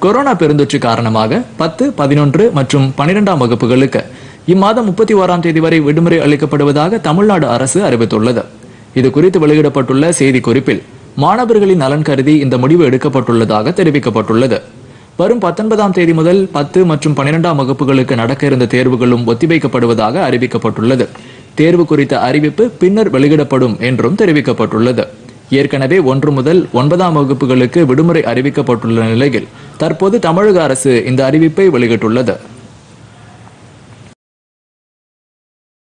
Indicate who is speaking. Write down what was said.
Speaker 1: corona பெருந்தொற்று காரணமாக பத்து பதினொன்று மற்றும் பனிரெண்டாம் வகுப்புகளுக்கு இம்மாதம் முப்பத்தி ஓராம் தேதி வரை விடுமுறை அளிக்கப்படுவதாக தமிழ்நாடு அரசு அறிவித்துள்ளது இது குறித்து வெளியிடப்பட்டுள்ள செய்திக்குறிப்பில் மாணவர்களின் நலன் கருதி இந்த முடிவு எடுக்கப்பட்டுள்ளதாக தெரிவிக்கப்பட்டுள்ளது வரும் பத்தொன்பதாம் தேதி முதல் பத்து மற்றும் பன்னிரெண்டாம் வகுப்புகளுக்கு நடக்க இருந்த தேர்வுகளும் ஒத்திவைக்கப்படுவதாக அறிவிக்கப்பட்டுள்ளது தேர்வு குறித்த அறிவிப்பு பின்னர் வெளியிடப்படும் என்றும் தெரிவிக்கப்பட்டுள்ளது ஏற்கனவே ஒன்று முதல் ஒன்பதாம் வகுப்புகளுக்கு விடுமுறை அறிவிக்கப்பட்டுள்ள நிலையில் தற்போது தமிழக அரசு இந்த அறிவிப்பை வெளியிட்டுள்ளது